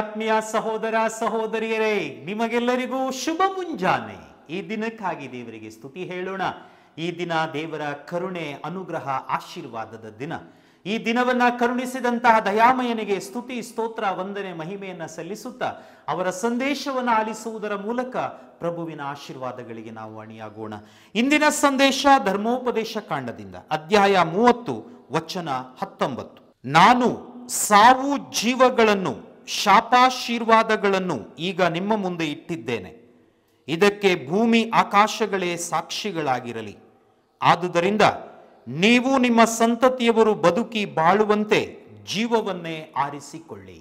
ಆತ್ಮೀಯ ಸಹೋದರ ಸಹೋದರಿಯರೇ ನಿಮಗೆಲ್ಲರಿಗೂ ಶುಭ ಮುಂಜಾನೆ ಈ ದಿನಕ್ಕಾಗಿ ದೇವರಿಗೆ ಸ್ತುತಿ ಹೇಳೋಣ ಈ ದಿನ ದೇವರ ಕರುಣೆ ಅನುಗ್ರಹ ಆಶೀರ್ವಾದದ ದಿನ ಈ ದಿನವನ್ನ ಕರುಣಿಸಿದಂತಹ ದಯಾಮಯನಿಗೆ ಸ್ತುತಿ ಸ್ತೋತ್ರ ವಂದನೆ ಮಹಿಮೆಯನ್ನ ಸಲ್ಲಿಸುತ್ತಾ ಅವರ ಸಂದೇಶವನ್ನು ಆಲಿಸುವುದರ ಮೂಲಕ ಪ್ರಭುವಿನ ಆಶೀರ್ವಾದಗಳಿಗೆ ನಾವು ಅಣಿಯಾಗೋಣ ಇಂದಿನ ಸಂದೇಶ ಧರ್ಮೋಪದೇಶ ಕಾಂಡದಿಂದ ಅಧ್ಯಾಯ ಮೂವತ್ತು ವಚನ ಹತ್ತೊಂಬತ್ತು ನಾನು ಸಾವು ಜೀವಗಳನ್ನು ಶಾಪಾಶೀರ್ವಾದಗಳನ್ನು ಈಗ ನಿಮ್ಮ ಮುಂದೆ ಇಟ್ಟಿದ್ದೇನೆ ಇದಕ್ಕೆ ಭೂಮಿ ಆಕಾಶಗಳೇ ಸಾಕ್ಷಿಗಳಾಗಿರಲಿ ಆದುದರಿಂದ ನೀವು ನಿಮ್ಮ ಸಂತತಿಯವರು ಬದುಕಿ ಬಾಳುವಂತೆ ಜೀವವನ್ನೇ ಆರಿಸಿಕೊಳ್ಳಿ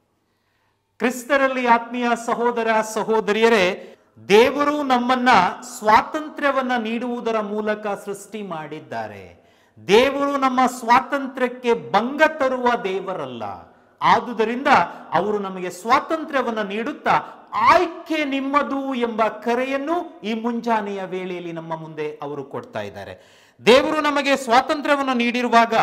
ಕ್ರಿಸ್ತರಲ್ಲಿ ಆತ್ಮೀಯ ಸಹೋದರ ಸಹೋದರಿಯರೇ ದೇವರು ನಮ್ಮನ್ನ ಸ್ವಾತಂತ್ರ್ಯವನ್ನ ನೀಡುವುದರ ಮೂಲಕ ಸೃಷ್ಟಿ ಮಾಡಿದ್ದಾರೆ ದೇವರು ನಮ್ಮ ಸ್ವಾತಂತ್ರ್ಯಕ್ಕೆ ಭಂಗ ತರುವ ದೇವರಲ್ಲ ಆದುದರಿಂದ ಅವರು ನಮಗೆ ಸ್ವಾತಂತ್ರ್ಯವನ್ನ ನೀಡುತ್ತಾ ಆಯ್ಕೆ ನಿಮ್ಮದು ಎಂಬ ಕರೆಯನ್ನು ಈ ಮುಂಜಾನೆಯ ವೇಳೆಯಲ್ಲಿ ನಮ್ಮ ಮುಂದೆ ಅವರು ಕೊಡ್ತಾ ಇದ್ದಾರೆ ದೇವರು ನಮಗೆ ಸ್ವಾತಂತ್ರ್ಯವನ್ನು ನೀಡಿರುವಾಗ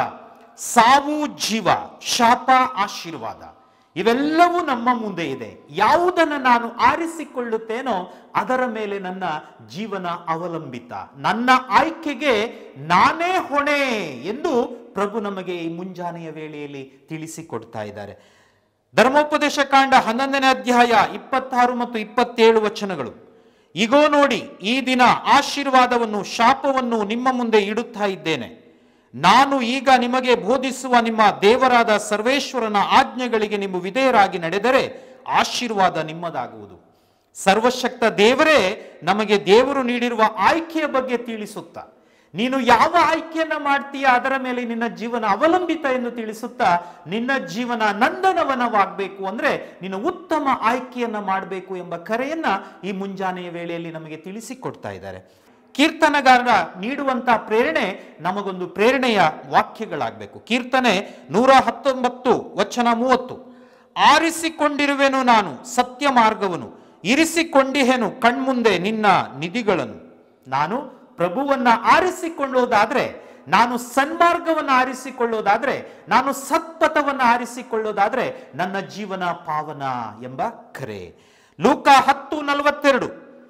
ಸಾವು ಜೀವ ಶಾಪ ಆಶೀರ್ವಾದ ಇವೆಲ್ಲವೂ ನಮ್ಮ ಮುಂದೆ ಇದೆ ಯಾವುದನ್ನು ನಾನು ಆರಿಸಿಕೊಳ್ಳುತ್ತೇನೋ ಅದರ ಮೇಲೆ ನನ್ನ ಜೀವನ ಅವಲಂಬಿತ ನನ್ನ ಆಯ್ಕೆಗೆ ನಾನೇ ಹೊಣೆ ಎಂದು ಪ್ರಭು ನಮಗೆ ಈ ಮುಂಜಾನೆಯ ವೇಳೆಯಲ್ಲಿ ತಿಳಿಸಿಕೊಡ್ತಾ ಇದ್ದಾರೆ ಧರ್ಮೋಪದೇಶ ಕಾಂಡ ಹನ್ನೊಂದನೇ ಅಧ್ಯಾಯ ಇಪ್ಪತ್ತಾರು ಮತ್ತು ಇಪ್ಪತ್ತೇಳು ವಚನಗಳು ಇಗೋ ನೋಡಿ ಈ ದಿನ ಆಶೀರ್ವಾದವನ್ನು ಶಾಪವನ್ನು ನಿಮ್ಮ ಮುಂದೆ ಇಡುತ್ತಾ ಇದ್ದೇನೆ ನಾನು ಈಗ ನಿಮಗೆ ಬೋಧಿಸುವ ನಿಮ್ಮ ದೇವರಾದ ಸರ್ವೇಶ್ವರನ ಆಜ್ಞೆಗಳಿಗೆ ನೀವು ವಿಧೇಯರಾಗಿ ನಡೆದರೆ ಆಶೀರ್ವಾದ ನಿಮ್ಮದಾಗುವುದು ಸರ್ವಶಕ್ತ ದೇವರೇ ನಮಗೆ ದೇವರು ನೀಡಿರುವ ಆಯ್ಕೆಯ ಬಗ್ಗೆ ತಿಳಿಸುತ್ತಾ ನೀನು ಯಾವ ಆಯ್ಕೆಯನ್ನ ಮಾಡ್ತೀಯ ಅದರ ಮೇಲೆ ನಿನ್ನ ಜೀವನ ಅವಲಂಬಿತ ಎಂದು ತಿಳಿಸುತ್ತಾ ನಿನ್ನ ಜೀವನ ನಂದನವನವಾಗಬೇಕು ಅಂದ್ರೆ ನೀನು ಉತ್ತಮ ಆಯ್ಕೆಯನ್ನ ಮಾಡಬೇಕು ಎಂಬ ಕರೆಯನ್ನ ಈ ಮುಂಜಾನೆಯ ವೇಳೆಯಲ್ಲಿ ನಮಗೆ ತಿಳಿಸಿಕೊಡ್ತಾ ಇದ್ದಾರೆ ಕೀರ್ತನಗಾರರ ನೀಡುವಂತಹ ಪ್ರೇರಣೆ ನಮಗೊಂದು ಪ್ರೇರಣೆಯ ವಾಕ್ಯಗಳಾಗಬೇಕು ಕೀರ್ತನೆ ನೂರ ಹತ್ತೊಂಬತ್ತು ವಚನ ಮೂವತ್ತು ಆರಿಸಿಕೊಂಡಿರುವೆನು ನಾನು ಸತ್ಯ ಮಾರ್ಗವನು ಇರಿಸಿಕೊಂಡಿಹೆನು ಕಣ್ಮುಂದೆ ನಿನ್ನ ನಿಧಿಗಳನ್ನು ನಾನು ಪ್ರಭುವನ್ನ ಆರಿಸಿಕೊಳ್ಳೋದಾದ್ರೆ ನಾನು ಸನ್ಮಾರ್ಗವನ್ನು ಆರಿಸಿಕೊಳ್ಳೋದಾದ್ರೆ ನಾನು ಸತ್ಪಥವನ್ನು ಆರಿಸಿಕೊಳ್ಳೋದಾದ್ರೆ ನನ್ನ ಜೀವನ ಪಾವನ ಎಂಬ ಕರೆ ಲೂಕ ಹತ್ತು ನಲವತ್ತೆರಡು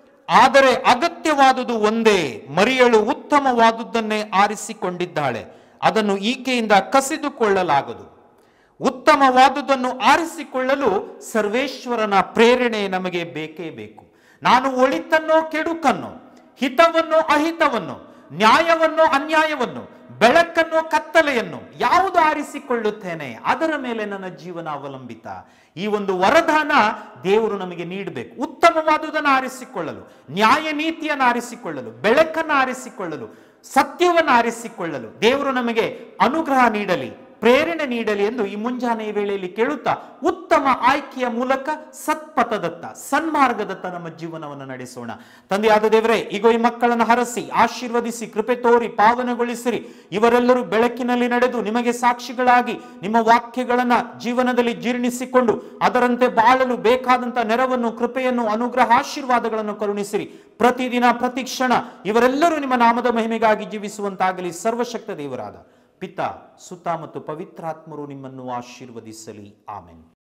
ಆದರೆ ಅಗತ್ಯವಾದುದು ಒಂದೇ ಮರಿಯಳು ಉತ್ತಮವಾದುದನ್ನೇ ಆರಿಸಿಕೊಂಡಿದ್ದಾಳೆ ಅದನ್ನು ಈಕೆಯಿಂದ ಕಸಿದುಕೊಳ್ಳಲಾಗದು ಉತ್ತಮವಾದುದನ್ನು ಆರಿಸಿಕೊಳ್ಳಲು ಸರ್ವೇಶ್ವರನ ಪ್ರೇರಣೆ ನಮಗೆ ಬೇಕೇ ಬೇಕು ನಾನು ಒಳಿತನ್ನೋ ಕೆಡುಕನ್ನೋ ಹಿತವನ್ನು ಅಹಿತವನ್ನು ನ್ಯಾಯವನ್ನು ಅನ್ಯಾಯವನ್ನು ಬೆಳಕನ್ನು ಕತ್ತಲೆಯನ್ನು ಯಾವುದು ಆರಿಸಿಕೊಳ್ಳುತ್ತೇನೆ ಅದರ ಮೇಲೆ ನನ್ನ ಜೀವನ ಅವಲಂಬಿತ ಈ ಒಂದು ವರದಾನ ದೇವರು ನಮಗೆ ನೀಡಬೇಕು ಉತ್ತಮವಾದುದನ್ನು ಆರಿಸಿಕೊಳ್ಳಲು ನ್ಯಾಯ ನೀತಿಯನ್ನು ಆರಿಸಿಕೊಳ್ಳಲು ಬೆಳಕನ್ನು ಆರಿಸಿಕೊಳ್ಳಲು ಸತ್ಯವನ್ನು ಆರಿಸಿಕೊಳ್ಳಲು ದೇವರು ನಮಗೆ ಅನುಗ್ರಹ ನೀಡಲಿ ಪ್ರೇರಣೆ ನೀಡಲಿ ಎಂದು ಈ ಮುಂಜಾನೆಯ ವೇಳೆಯಲ್ಲಿ ಕೇಳುತ್ತಾ ಉತ್ತಮ ಆಯ್ಕೆಯ ಮೂಲಕ ಸತ್ಪಥದತ್ತ ಸನ್ಮಾರ್ಗದತ್ತ ನಮ್ಮ ಜೀವನವನ್ನು ನಡೆಸೋಣ ತಂದೆಯಾದ ದೇವರೇ ಈಗ ಈ ಮಕ್ಕಳನ್ನು ಹರಸಿ ಆಶೀರ್ವದಿಸಿ ಕೃಪೆ ತೋರಿ ಪಾವನಗೊಳಿಸಿರಿ ಇವರೆಲ್ಲರೂ ಬೆಳಕಿನಲ್ಲಿ ನಡೆದು ನಿಮಗೆ ಸಾಕ್ಷಿಗಳಾಗಿ ನಿಮ್ಮ ವಾಕ್ಯಗಳನ್ನ ಜೀವನದಲ್ಲಿ ಜೀರ್ಣಿಸಿಕೊಂಡು ಅದರಂತೆ ಬಾಳಲು ಬೇಕಾದಂತ ನೆರವನ್ನು ಕೃಪೆಯನ್ನು ಅನುಗ್ರಹ ಆಶೀರ್ವಾದಗಳನ್ನು ಕರುಣಿಸಿರಿ ಪ್ರತಿದಿನ ಪ್ರತಿ ಕ್ಷಣ ಇವರೆಲ್ಲರೂ ನಿಮ್ಮ ನಾಮದ ಮಹಿಮೆಗಾಗಿ ಜೀವಿಸುವಂತಾಗಲಿ ಸರ್ವಶಕ್ತ ದೇವರಾದ ಪಿತ ಸುತ್ತ ಮತ್ತು ಪವಿತ್ರಾತ್ಮರು ನಿಮ್ಮನ್ನು ಆಶೀರ್ವದಿಸಲಿ ಆಮೆನ್